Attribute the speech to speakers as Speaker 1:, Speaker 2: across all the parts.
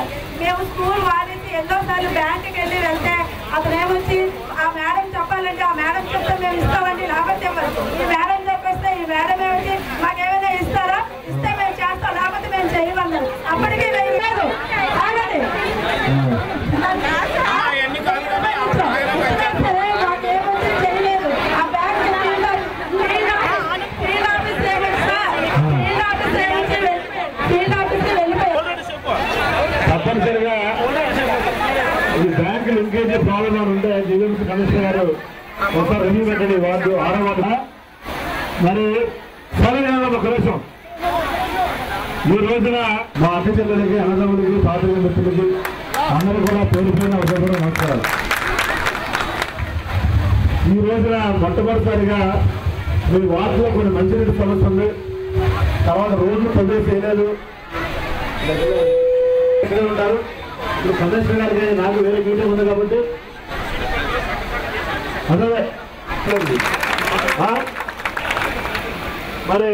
Speaker 1: మేము స్కూల్ వాడేసి ఎన్నోసార్లు బ్యాంకుకి వెళ్ళి వెళ్తే అతను ఏమొచ్చి ఆ మేడం చెప్పాలంటే ఆ మేడం చెప్తే మేము ఇస్తామండి లేకపోతే ఇవ్వరు. ఈ మేడం చెప్పేస్తే ఈ మేడం ఏమిటి మాకేమైనా ఇస్తారా ఇస్తే మేము చేస్తాం లేకపోతే మేము చేయమన్నారు అప్పటికీ మేము లేదు ఆగండి. సరే, మాకేమొచ్చి చేయలేదు. ఆ bank field office field office ఏమిటి సార్? ఫీల్డ్ ఆఫీస్ ఏమిటి వెళ్ళిపోయారు. ఫీల్డ్ ఆఫీస్కి వెళ్ళిపోయారు.
Speaker 2: తప్పనిసరిగా ఈ బ్యాంకు లింకేజ్ ప్రాబ్లం అని ఉంటే జీవీఎంసీ కమిషనర్ గారు ఒకసారి రివ్యూ పెట్టండి వార్డు ఆరో వార్డు మరి సరే ఒక నిమిషం ఈ రోజున మా అక్క చెల్లెలకి అన్నదమ్ములకి పాత్రిక మిత్రులకి అందరూ కూడా పేరు పైన ఒకరు నమస్కారాలు ఈ రోజున మొట్టమొదటిసారిగా మీ వార్డులో కొన్ని మంచినీటి సమస్య ఉంది తర్వాత రోడ్లు ప్రదేశం చేయలేదు ఇక్కడే ఉంటారు ఇప్పుడు కమిషనర్ గారికి నాకు వేరే మీటింగ్ ఉంది కాబట్టి అదే ఆ? మరి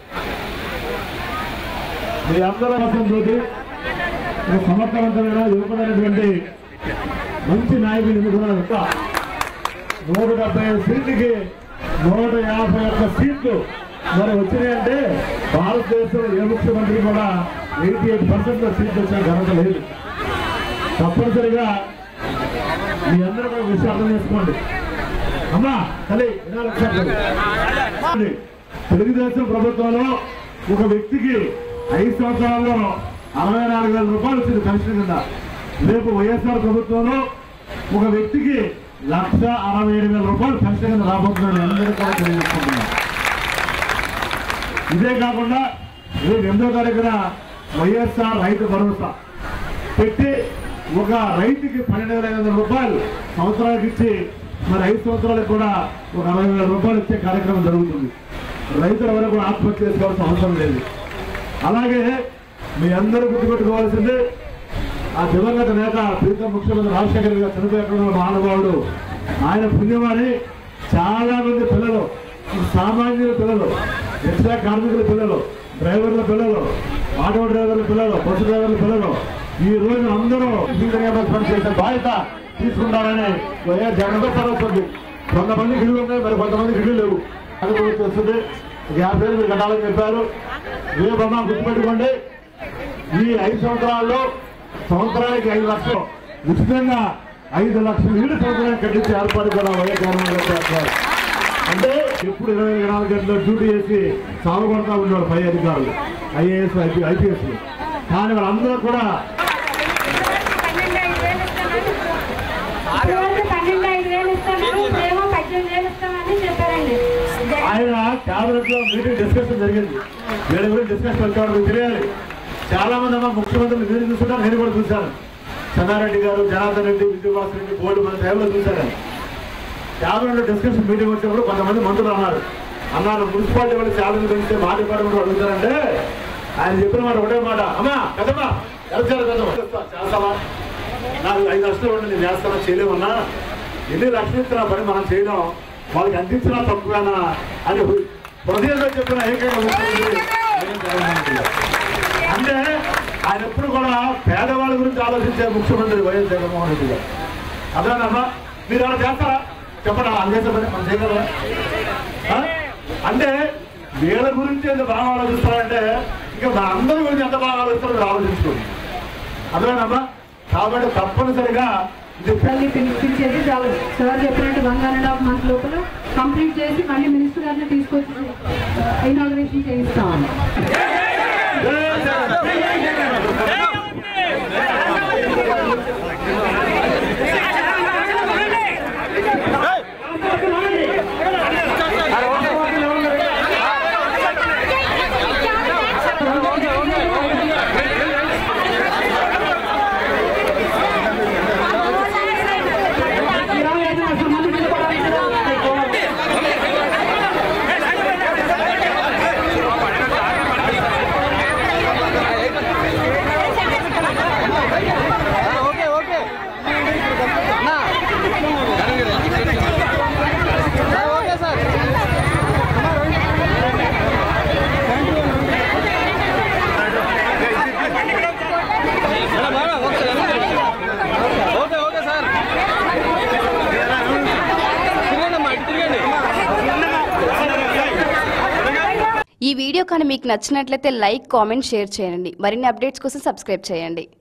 Speaker 2: మీ అందరూ తోటి ఒక సమర్థవంతమైన యువకుడైనటువంటి మంచి నాయకులు ఎన్నుకున్నారు ఇంకా నూట డెబ్బై ఐదు సీట్లకి నూట యాభై ఒక్క సీట్లు మరి వచ్చినాయంటే భారతదేశంలో ఏ ముఖ్యమంత్రి కూడా ఎయిటీ ఎయిట్ పర్సెంట్ సీట్లు వచ్చిన ఘనత లేదు తప్పనిసరిగా మీ అందరూ కూడా విషయం అర్థం చేసుకోండి అమ్మా తల్లి వినాలి ఒకసారి. తెలుగుదేశం ప్రభుత్వంలో ఒక వ్యక్తికి ఐదు సంవత్సరాల్లో అరవై నాలుగు వేల రూపాయలు వచ్చింది పెన్షన్ కింద రేపు వైఎస్ఆర్ ప్రభుత్వంలో ఒక వ్యక్తికి లక్ష అరవై ఏడు వేల రూపాయలు పెన్షన్ కింద రాబోతుందని అందరూ కూడా తెలియజేసుకుంటున్నాం ఇదే కాకుండా రేపు ఎనిమిదో తారీఖున వైఎస్ఆర్ రైతు భరోసా పెట్టి ఒక రైతుకి పన్నెండు వేల ఐదు వందల రూపాయలు సంవత్సరానికి ఇచ్చి మరి ఐదు సంవత్సరాలకు కూడా ఒక అరవై వేల రూపాయలు ఇచ్చే కార్యక్రమం జరుగుతుంది రైతులు ఎవరు కూడా ఆత్మహత్య చేసుకోవాల్సిన అవసరం లేదు అలాగే మీ అందరూ గుర్తుపెట్టుకోవాల్సింది ఆ దివంగత నేత ప్రీతం ముఖ్యమంత్రి రాజశేఖర్ గారు చనిపోయిన మహానుభావుడు ఆయన పుణ్యమని చాలా మంది పిల్లలు సామాన్యుల పిల్లలు రిక్షా కార్మికుల పిల్లలు డ్రైవర్ల పిల్లలు ఆటో డ్రైవర్ల పిల్లలు బస్సు డ్రైవర్ల పిల్లలు ఈ రోజు అందరూ పని చేసే బాధ్యత తీసుకుంటారని వైఎస్ జగన్ పడుతుంది కొంతమందికి ఇల్లు ఉన్నాయి మరి కొంతమందికి ఇల్లు లేవు అది కూడా వస్తుంది యాభై వేలు మీరు కట్టాలని చెప్పారు రేపమ్మా గుర్తుపెట్టుకోండి ఈ ఐదు సంవత్సరాల్లో సంవత్సరానికి ఐదు లక్షలు ఉచితంగా ఐదు లక్షలు ఇల్లు సంవత్సరానికి కట్టించే ఏర్పాటు కూడా వైఎస్ జగన్మోహన్ రెడ్డి చేస్తారు అంటే ఎప్పుడు ఇరవై నాలుగు గంటలు డ్యూటీ చేసి సాగు కొడతా ఉండేవాడు పై అధికారులు ఐఏఎస్ ఐపీ ఐపీఎస్ కానీ వాళ్ళందరూ కూడా
Speaker 1: ఇప్పటివరకు పన్నెండు ఐదు వేలు ఇస్తామని ఇప్పుడేమో పద్దెనిమిది వేలు ఇస్తామని చెప్పారండి జగన్
Speaker 2: ఆయన క్యాబినెట్ లో మీటింగ్ డిస్కషన్ జరిగింది వీళ్ళ గురించి డిస్కషన్ వచ్చేవాడు మీకు తెలియాలి చాలా మంది అమ్మ ముఖ్యమంత్రులు మీరు చూసుకుంటారు నేను కూడా చూశాను చెన్నారెడ్డి గారు జనార్దన్ రెడ్డి విజయవాస్ రెడ్డి బోర్డు మన టైంలో చూశారు క్యాబినెట్ లో డిస్కషన్ మీటింగ్ వచ్చినప్పుడు కొంతమంది మంత్రులు అన్నారు అన్నారు మున్సిపాలిటీ వాళ్ళు శాలరీ పెంచితే మా డిపార్ట్మెంట్ వాళ్ళు అడుగుతారంటే ఆయన చెప్పిన మాట ఒకటే మాట అమ్మా కదమ్మా ఎరచారు కదమ్మా చేస్తావా నాకు ఐదు లక్షలు ఉండి నేను చేస్తానా చేయలేమన్నా ఎన్ని లక్షలు ఇస్తున్నా పని మనం చేయడం వాళ్ళకి అందించినా తక్కువేనా అని హృదయంలో చెప్పిన ఏకైక ముఖ్యమంత్రి వైఎస్ జగన్మోహన్ రెడ్డి గారు. అంటే ఆయన ఎప్పుడు కూడా పేదవాళ్ళ గురించి ఆలోచించే ముఖ్యమంత్రి వైఎస్ జగన్మోహన్ రెడ్డి గారు అదేనమ్మా మీరు ఏమైనా చేస్తారా చెప్పండి అది చేసే పని మనం చేయగలరా ఆ? అంటే వీళ్ళ గురించి ఎంత బాగా ఆలోచిస్తారంటే ఇంకా మన అందరి గురించి ఎంత బాగా ఆలోచిస్తారో మీరు ఆలోచించుకోండి అదేనమ్మా కాబట్టి తప్పనిసరిగా ఇది
Speaker 3: మళ్ళీ పిలి- పిలిచేది చాలు సార్ చెప్పినట్టు one one and half month లోపల కంప్లీట్ చేసి మళ్ళీ మినిస్టర్ గారిని తీసుకొచ్చి ఇనాగ్రేషన్ చేయిస్తాం
Speaker 4: Hey, ఈ వీడియో కానీ మీకు నచ్చినట్లయితే లైక్ కామెంట్ షేర్ చేయండి మరిన్ని అప్డేట్స్ కోసం సబ్స్క్రైబ్ చేయండి